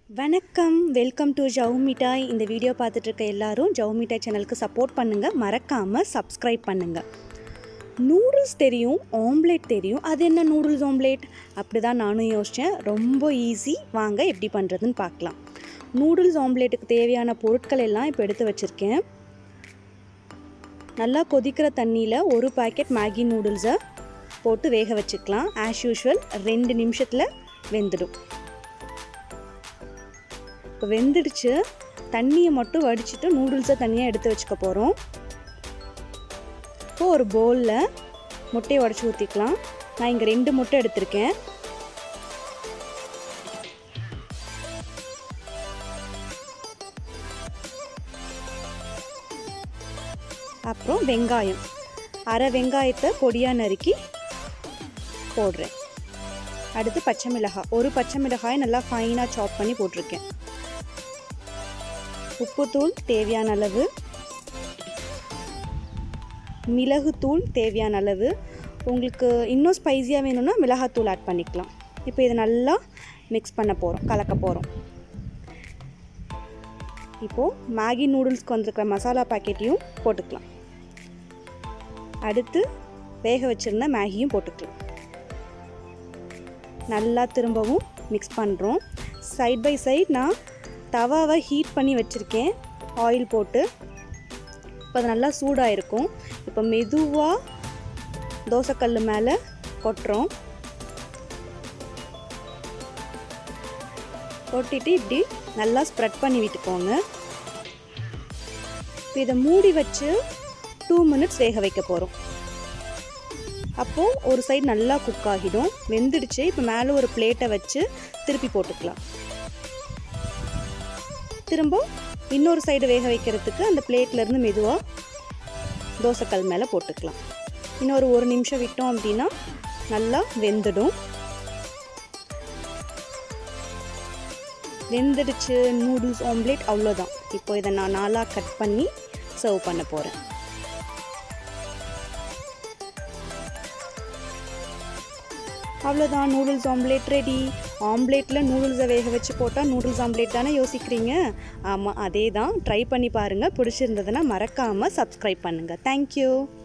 வணக்கம் welcome to ஜவு மிட்டாய் இந்த வீடியோ பார்த்துட்டு இருக்க எல்லாரும் ஜவு மிட்டாய் சேனலுக்கு சப்போர்ட் பண்ணுங்கள் மறக்காமல் சப்ஸ்கிரைப் பண்ணுங்கள் நூடுல்ஸ் தெரியும் ஆம்லேட் தெரியும் அது என்ன நூடுல்ஸ் ஆம்லேட் அப்படி தான் நானும் யோசித்தேன் ரொம்ப ஈஸி வாங்க எப்படி பண்ணுறதுன்னு பார்க்கலாம் நூடுல்ஸ் ஆம்லேட்டுக்கு தேவையான பொருட்கள் எல்லாம் இப்போ எடுத்து வச்சுருக்கேன் நல்லா கொதிக்கிற தண்ணியில் ஒரு பாக்கெட் மேகி நூடுல்ஸை போட்டு வேக வச்சுக்கலாம் ஆஸ் யூஷுவல் ரெண்டு நிமிஷத்தில் வெந்துடும் இப்போ வெந்துடுச்சு தண்ணியை மட்டும் வடிச்சிட்டு நூடுல்ஸை தனியாக எடுத்து வச்சுக்க போகிறோம் இப்போ ஒரு பவுலில் முட்டையை உடச்சி ஊற்றிக்கலாம் நான் இங்கே ரெண்டு முட்டை எடுத்திருக்கேன் அப்புறம் வெங்காயம் அரை வெங்காயத்தை பொடியாக நறுக்கி போடுறேன் அடுத்து பச்சை மிளகாய் ஒரு பச்சை மிளகாய் நல்லா ஃபைனாக சாப் பண்ணி போட்டிருக்கேன் உப்புத்தூள் தேவையான அளவு மிளகுத்தூள் தேவையான அளவு உங்களுக்கு இன்னும் ஸ்பைஸியாக வேணும்னா மிளகாத்தூள் ஆட் பண்ணிக்கலாம் இப்போ இதை நல்லா மிக்ஸ் பண்ண போகிறோம் கலக்க போகிறோம் இப்போது மேகி நூடுல்ஸ்க்கு வந்திருக்கிற மசாலா பாக்கெட்டையும் போட்டுக்கலாம் அடுத்து வேக வச்சுருந்த மேகியும் போட்டுக்கலாம் நல்லா திரும்பவும் மிக்ஸ் பண்ணுறோம் சைட் பை சைட் நான் தவாவை ஹீட் பண்ணி வச்சுருக்கேன் ஆயில் போட்டு இப்போ அது நல்லா சூடாக இருக்கும் இப்போ மெதுவாக தோசைக்கல் மேலே கொட்டுறோம் கொட்டிட்டு இப்படி நல்லா ஸ்ப்ரெட் பண்ணி விட்டுக்கோங்க இப்போ இதை மூடி வச்சு டூ மினிட்ஸ் வேக வைக்க போகிறோம் அப்போது ஒரு சைடு நல்லா குக் ஆகிடும் வெந்துடுச்சு இப்போ மேலே ஒரு பிளேட்டை வச்சு திருப்பி போட்டுக்கலாம் திரும்ப இன்னொரு சைடு வேக வைக்கிறதுக்கு அந்த பிளேட்லேருந்து மெதுவாக தோசைக்கல் மேலே போட்டுக்கலாம் இன்னொரு ஒரு நிமிஷம் விட்டோம் அப்படின்னா நல்லா வெந்துடும் வெந்துடுச்சு நூடுல்ஸ் ஆம்லேட் அவ்வளோதான் இப்போ இதை நான் நாலாக கட் பண்ணி சர்வ் பண்ண போகிறேன் அவ்வளோதான் நூடுல்ஸ் ஆம்லேட் ரெடி ஆம்லேட்டில் நூடுல்ஸை வேக வச்சு போட்டால் நூடுல்ஸ் ஆம்லேட் தானே யோசிக்கிறீங்க ஆமாம் அதே தான் ட்ரை பண்ணி பாருங்கள் பிடிச்சிருந்ததுன்னா மறக்காமல் சப்ஸ்கிரைப் பண்ணுங்கள் தேங்க்யூ